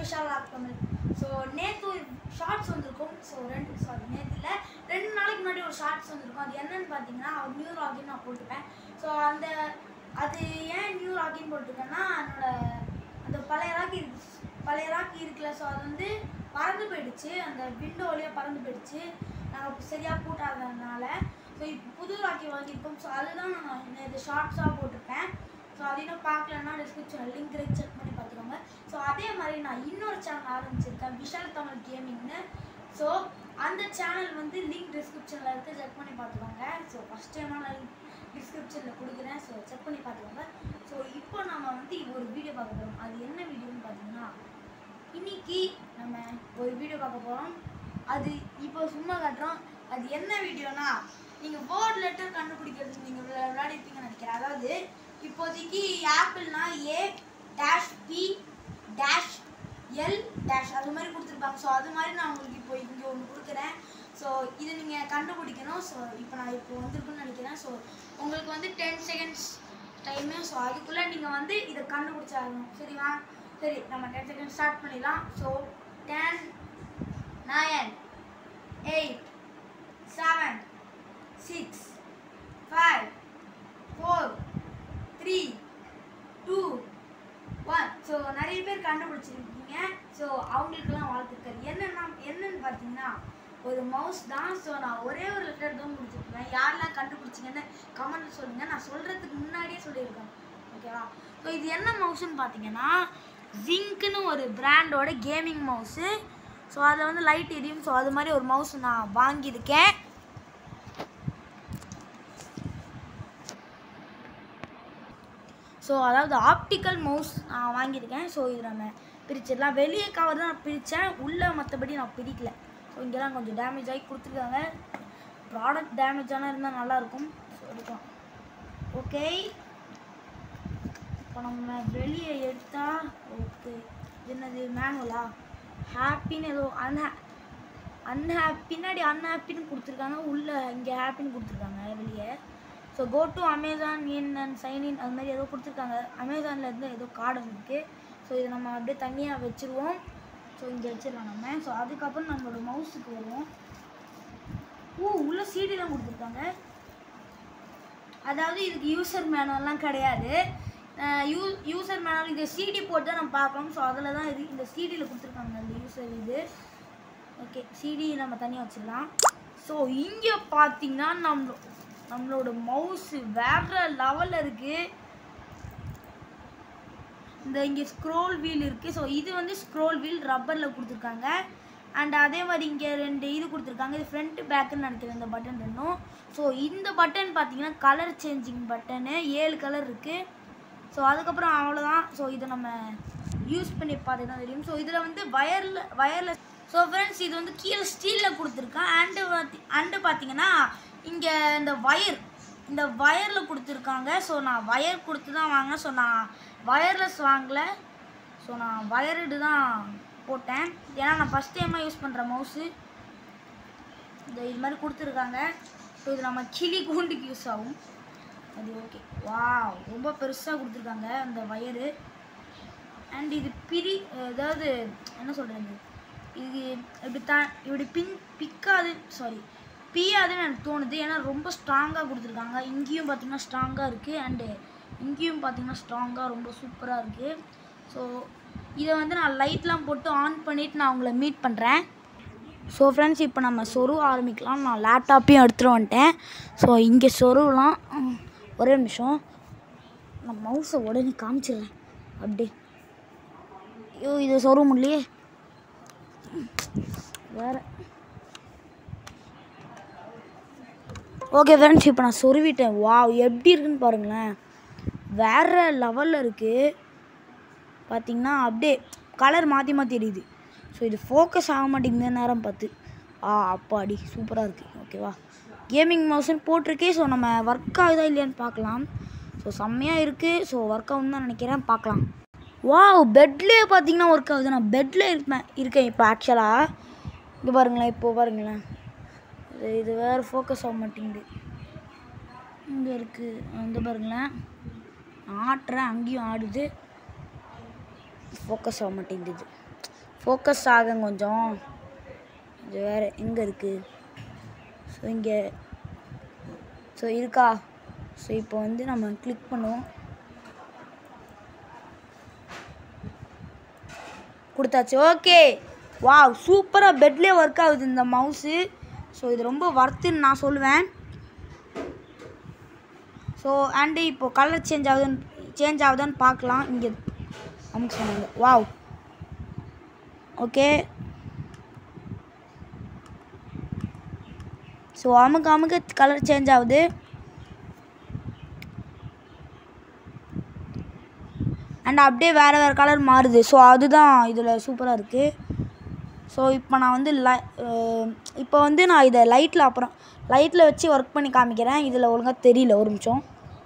Vishal of Tamil so நேற்று shorts வந்திருக்கும் so ரெண்டு சாரி நேற்று இல்லை ரெண்டு நாளைக்கு முன்னாடி ஒரு ஷார்ட்ஸ் வந்திருக்கும் அது என்னன்னு பார்த்தீங்கன்னா ஒரு நியூ ராகின் நான் போட்டுப்பேன் ஸோ அந்த அது ஏன் நியூ ராகின் போட்டிருக்கேன்னா என்னோட அந்த பழைய ராக்கி இருக்கு பழைய ராக்கி இருக்குல்ல ஸோ அது வந்து பறந்து போயிடுச்சு அந்த விண்டோ வழியாக பறந்து போயிடுச்சு நாங்கள் சரியாக பூட்டாததுனால ஸோ இப்போ புது ராக்கி வாங்கியிருக்கோம் ஸோ அதுதான் நான் இது ஷார்ட்ஸாக போட்டிருப்பேன் ஸோ அது இன்னும் பார்க்கலன்னா டிஸ்கிரிப்ஷனில் லிங்க் இருக்கு செக் பண்ணி பார்த்துக்கோங்க ஸோ அதே மாதிரி நான் இன்னொரு சேனல் ஆரம்பிச்சிருக்கேன் விஷால் தமிழ் கேமிங்னு ஸோ அந்த சேனல் வந்து லிங்க் டிஸ்கிரிப்ஷனில் இருக்குது செக் பண்ணி பார்த்துக்கோங்க ஸோ ஃபஸ்ட் டைமாக நான் டிஸ்கிரிப்ஷனில் கொடுக்குறேன் ஸோ செக் பண்ணி பார்த்துக்கோங்க ஸோ இப்போ நம்ம வந்து ஒரு வீடியோ பார்க்க போகிறோம் அது என்ன வீடியோன்னு பார்த்தீங்கன்னா இன்னைக்கு நம்ம ஒரு வீடியோ பார்க்க போகிறோம் அது இப்போ சும்மா காட்டுறோம் அது என்ன வீடியோனா நீங்கள் வேர்ட் லெட்டர் கண்டுபிடிக்கிறது நீங்கள் விளையாடிருப்பீங்கன்னு நினைக்கிறேன் அதாவது இப்போதைக்கு ஆப்பிள்னா A dash P dash L dash அது மாதிரி கொடுத்துருப்பாங்க ஸோ அது மாதிரி நான் உங்களுக்கு இப்போ இங்கே ஒன்று கொடுக்குறேன் ஸோ இதை நீங்கள் கண்டுபிடிக்கணும் ஸோ இப்போ நான் இப்போ வந்திருக்குன்னு நினைக்கிறேன் ஸோ உங்களுக்கு வந்து டென் செகண்ட்ஸ் டைமு ஸோ அதுக்குள்ளே நீங்கள் வந்து இதை கண்டுபிடிச்சாகணும் சரிவா சரி நம்ம டென் செகண்ட் ஸ்டார்ட் பண்ணிடலாம் so ten nine eight seven six five four three two one so நிறைய பேர் கண்டுபிடிச்சிருக்கீங்க ஸோ அவங்களுக்கெல்லாம் வாழ்த்துக்கள் என்னன்னா என்னன்னு பார்த்தீங்கன்னா ஒரு மவுஸ் தான் ஸோ நான் ஒரே ஒரு லெட்டர் தான் முடிச்சிருக்கேன் யாரெல்லாம் கண்டுபிடிச்சிங்கன்னு கமெண்ட் சொல்லுங்க நான் சொல்கிறதுக்கு முன்னாடியே சொல்லியிருக்கேன் ஓகேவா ஸோ இது என்ன மவுஸ்ன்னு பார்த்தீங்கன்னா ஜிங்க்னு ஒரு பிராண்டோட கேமிங் மவுஸு ஸோ அதில் வந்து லைட் எரியும் ஸோ அது மாதிரி ஒரு மவுஸ் நான் வாங்கியிருக்கேன் ஸோ அதாவது ஆப்டிக்கல் மவுஸ் நான் வாங்கியிருக்கேன் ஸோ இது நம்ம பிரிச்சிடலாம் வெளியே கவர் தான் நான் பிரித்தேன் உள்ளே மற்றபடி நான் பிரிக்கல ஸோ இங்கெல்லாம் கொஞ்சம் டேமேஜ் ஆகி கொடுத்துருக்காங்க ப்ராடக்ட் டேமேஜ் ஆனால் இருந்தால் நல்லாயிருக்கும் ஸோ எடுக்கலாம் ஓகே இப்போ நம்ம வெளியே எடுத்தால் ஓகே என்னது மேனுவலா ஹாப்பின்னு ஏதோ அன்ஹா அன்ஹாப் பின்னாடி அன்ஹாப்பின்னு கொடுத்துருக்காங்க உள்ளே இங்கே ஹாப்பின்னு கொடுத்துருக்காங்க வெளியே so go to Amazon in and sign in அது மாதிரி ஏதோ கொடுத்துருக்காங்க அமேசானில் இருந்து ஏதோ கார்டு இருக்குது ஸோ இதை நம்ம அப்படியே தனியாக வச்சுருவோம் ஸோ இங்கே வச்சிடலாம் நம்ம ஸோ அதுக்கப்புறம் நம்மளோட மவுஸுக்கு வருவோம் ஓ உள்ள சீடிலாம் கொடுத்துருக்காங்க அதாவது இதுக்கு யூசர் மேனுவல்லாம் கிடையாது யூ யூசர் மேனுவல் இது சிடி போட்டு தான் நம்ம பார்க்கணும் ஸோ அதில் தான் இது இந்த சிடியில் கொடுத்துருக்காங்க இந்த யூசர் இது ஓகே சிடி நம்ம தனியாக வச்சிடலாம் ஸோ இங்கே பார்த்தீங்கன்னா நம்ம நம்மளோட மவுஸ் வேற லெவலில் இருக்குது இந்த இங்கே ஸ்க்ரோல் வீல் இருக்குது ஸோ இது வந்து ஸ்க்ரோல் வீல் ரப்பரில் கொடுத்துருக்காங்க அண்ட் அதே மாதிரி இங்கே ரெண்டு இது கொடுத்துருக்காங்க இது ஃப்ரண்ட் பேக்குன்னு நினைக்கிறேன் இந்த பட்டன் ரெண்டும் ஸோ இந்த பட்டன் பார்த்தீங்கன்னா கலர் சேஞ்சிங் பட்டனு ஏழு கலர் இருக்குது ஸோ அதுக்கப்புறம் அவ்வளோதான் ஸோ இதை நம்ம யூஸ் பண்ணி பார்த்து தான் தெரியும் ஸோ இதில் வந்து வயரில் வயர்லெஸ் ஸோ ஃப்ரெண்ட்ஸ் இது வந்து கீழே ஸ்டீலில் கொடுத்துருக்கேன் அண்டு பார்த்தி அண்டு பார்த்தீங்கன்னா இங்கே இந்த வயர் இந்த வயரில் கொடுத்துருக்காங்க ஸோ நான் வயர் கொடுத்து தான் வாங்கினேன் ஸோ நான் வயர்லெஸ் வாங்கலை ஸோ நான் வயர்டு தான் போட்டேன் ஏன்னா நான் ஃபஸ்ட் டைமாக யூஸ் பண்ணுற மவுஸு இந்த இது மாதிரி கொடுத்துருக்காங்க ஸோ இது நம்ம கிளி கூண்டுக்கு யூஸ் ஆகும் அது ஓகே வா ரொம்ப பெருசாக கொடுத்துருக்காங்க அந்த வயரு அண்ட் இது பிரி அதாவது என்ன சொல்கிறது இது இப்படி த இப்படி பின் பிக்காது சாரி பியாதுன்னு எனக்கு தோணுது ஏன்னா ரொம்ப ஸ்ட்ராங்காக கொடுத்துருக்காங்க இங்கேயும் பார்த்தீங்கன்னா ஸ்ட்ராங்காக இருக்குது அண்டு இங்கேயும் பார்த்தீங்கன்னா ஸ்ட்ராங்காக ரொம்ப சூப்பராக இருக்குது ஸோ இதை வந்து நான் லைட்லாம் போட்டு ஆன் பண்ணிவிட்டு நான் உங்களை மீட் பண்ணுறேன் ஸோ ஃப்ரெண்ட்ஸ் இப்போ நம்ம சொருவ ஆரம்பிக்கலாம் நான் லேப்டாப்பையும் எடுத்துகிட்டு வந்துட்டேன் ஸோ இங்கே சொருவலாம் ம், ஒரே நிமிஷம் நான் மவுஸை உடனே காமிச்சிடுறேன் அப்படியே ஐயோ இதை சொருவ முடியலையே வேறு ஓகே ஃப்ரெண்ட்ஸ் இப்போ நான் சொருவிட்டேன் வாவ் எப்படி இருக்குன்னு பாருங்களேன் வேறு லெவலில் இருக்குது பார்த்தீங்கன்னா அப்படியே கலர் மாற்றி மாற்றி எரியுது ஸோ இது ஃபோக்கஸ் ஆக மாட்டேங்குது நேரம் பார்த்து ஆ அப்பாடி சூப்பராக இருக்குது ஓகேவா கேமிங் மவுஸ்னு போட்டிருக்கே ஸோ நம்ம ஒர்க் ஆகுதா இல்லையான்னு பார்க்கலாம் ஸோ செம்மையாக இருக்குது ஸோ ஒர்க் ஆகும் தான் நினைக்கிறேன் பார்க்கலாம் வாவ் பெட்லேயே பார்த்தீங்கன்னா ஒர்க் ஆகுது நான் பெட்டில் இருப்பேன் இருக்கேன் இப்போ ஆக்சுவலாக இங்கே பாருங்களேன் இப்போ பாருங்களேன் இது இது வேறு ஃபோக்கஸ் ஆக மாட்டேங்குது இங்கே இருக்குது வந்து பாருங்களேன் நான் ஆட்டுறேன் அங்கேயும் ஆடுது ஃபோக்கஸ் ஆக மாட்டேங்குது ஃபோக்கஸ் ஆகும் கொஞ்சம் இது வேறு எங்கே இருக்குது ஸோ இங்கே ஸோ இருக்கா ஸோ இப்போ வந்து நம்ம கிளிக் பண்ணுவோம் கொடுத்தாச்சு ஓகே வாவ் சூப்பராக பெட்லேயே ஒர்க் ஆகுது இந்த மவுஸு ஸோ இது ரொம்ப ஒர்த்துன்னு நான் சொல்லுவேன் ஸோ அண்டு இப்போது கலர் சேஞ்ச் ஆகுதுன்னு சேஞ்ச் ஆகுதான்னு பார்க்கலாம் இங்கே அமுக்கு சொன்னாங்க வாவ் ஓகே ஸோ அமுக்கு அமுக்கு கலர் சேஞ்ச் ஆகுது அண்ட் அப்படியே வேறு வேறு கலர் மாறுது ஸோ அதுதான் இதில் சூப்பராக இருக்குது ஸோ இப்போ நான் வந்து லை இப்போ வந்து நான் இதை லைட்டில் அப்புறம் லைட்டில் வச்சு ஒர்க் பண்ணி காமிக்கிறேன் இதில் ஒழுங்காக தெரியல ஒரு நிமிஷம்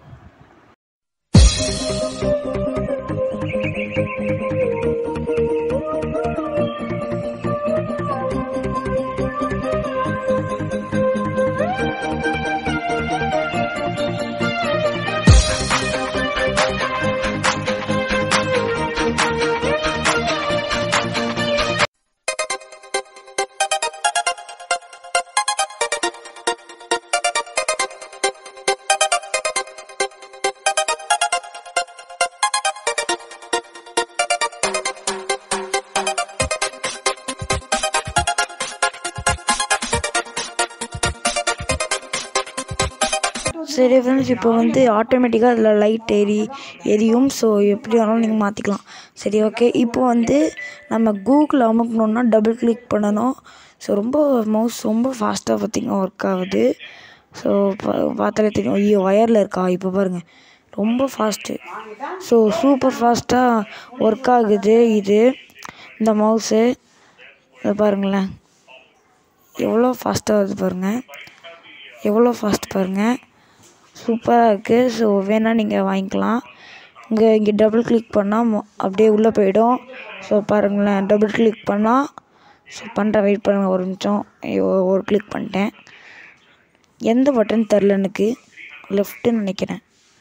சரி ஃப்ரெண்ட்ஸ் இப்போ வந்து ஆட்டோமேட்டிக்காக அதில் லைட் எரி எரியும் ஸோ எப்படி வேணாலும் நீங்கள் மாற்றிக்கலாம் சரி ஓகே இப்போ வந்து நம்ம கூகுள் அமுக்கணுன்னா டபுள் கிளிக் பண்ணணும் ஸோ ரொம்ப மவுஸ் ரொம்ப ஃபாஸ்ட்டாக பார்த்திங்க ஒர்க் ஆகுது ஸோ பா பார்த்தாலே தெரியும் ஐயோ ஒயரில் இருக்கா இப்போ பாருங்கள் ரொம்ப ஃபாஸ்ட்டு ஸோ சூப்பர் ஃபாஸ்ட்டாக ஒர்க் ஆகுது இது இந்த மவுஸு இதை பாருங்களேன் எவ்வளோ ஃபாஸ்ட்டாக வருது பாருங்கள் எவ்வளோ ஃபாஸ்ட் பாருங்கள் சூப்பராக இருக்குது ஸோ வேணால் நீங்கள் வாங்கிக்கலாம் இங்கே இங்கே டபுள் கிளிக் பண்ணால் மொ- அப்படியே உள்ளே போயிடும் ஸோ பாருங்களேன் டபுள் கிளிக் பண்ணால் ஸோ பண்ணுறேன் வெயிட் பண்ணுங்கள் ஒரு நிமிஷம் ஐயோ, ஒரு கிளிக் பண்ணிட்டேன் எந்த பட்டன் தெரில எனக்கு லெஃப்ட்டுன்னு நினைக்கிறேன்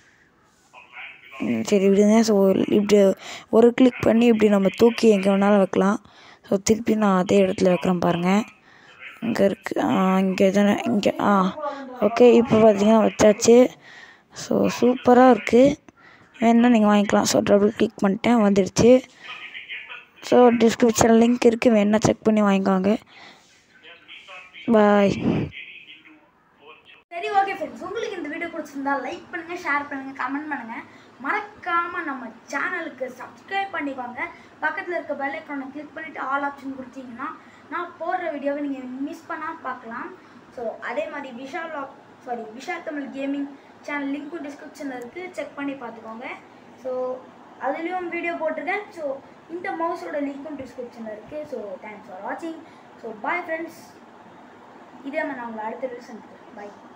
ம், சரி விடுங்க ஸோ இப்படி ஒரு கிளிக் பண்ணி இப்படி நம்ம தூக்கி எங்கே வேணாலும் வைக்கலாம் ஸோ திருப்பி நான் அதே இடத்துல வைக்கிறேன் பாருங்கள் இங்கே இருக்குது இங்கே தானே இங்கே ஆ ஓகே இப்போ பார்த்தீங்கன்னா வச்சாச்சு ஸோ சூப்பராக இருக்குது வேணுன்னா நீங்கள் வாங்கிக்கலாம் ஸோ டபுள் கிளிக் பண்ணிட்டேன் வந்துடுச்சு ஸோ டிஸ்கிரிப்ஷன் லிங்க் இருக்குது வேணா செக் பண்ணி வாங்கிக்கோங்க பாய் சரி ஓகே ஃப்ரெண்ட்ஸ் உங்களுக்கு இந்த வீடியோ பிடிச்சிருந்தா லைக் பண்ணுங்க ஷேர் பண்ணுங்க கமெண்ட் பண்ணுங்க மறக்காம நம்ம சேனலுக்கு சப்ஸ்கிரைப் பண்ணிக்கோங்க பக்கத்தில் இருக்க பெல் ஐக்கானை கிளிக் பண்ணிட்டு ஆல் ஆப்ஷன் கொடுத்தீங்கன்னா நான் போடுற வீடியோவை நீங்கள் மிஸ் பண்ணாம பார்க்கலாம் ஸோ அதே மாதிரி Vishal sorry Vishal Tamil gaming channel லிங்க்கும் டிஸ்கிரிப்ஷனில் இருக்குது செக் பண்ணி பார்த்துக்கோங்க ஸோ அதுலேயும் வீடியோ போட்டிருக்கேன் ஸோ இந்த மவுஸோட லிங்க்கும் டிஸ்கிரிப்ஷனில் இருக்குது ஸோ தேங்க்ஸ் ஃபார் வாட்சிங் ஸோ பாய் ஃப்ரெண்ட்ஸ் இதே மாதிரி நான் உங்களை அடுத்த வீடியோ சந்திக்கிறேன் பாய்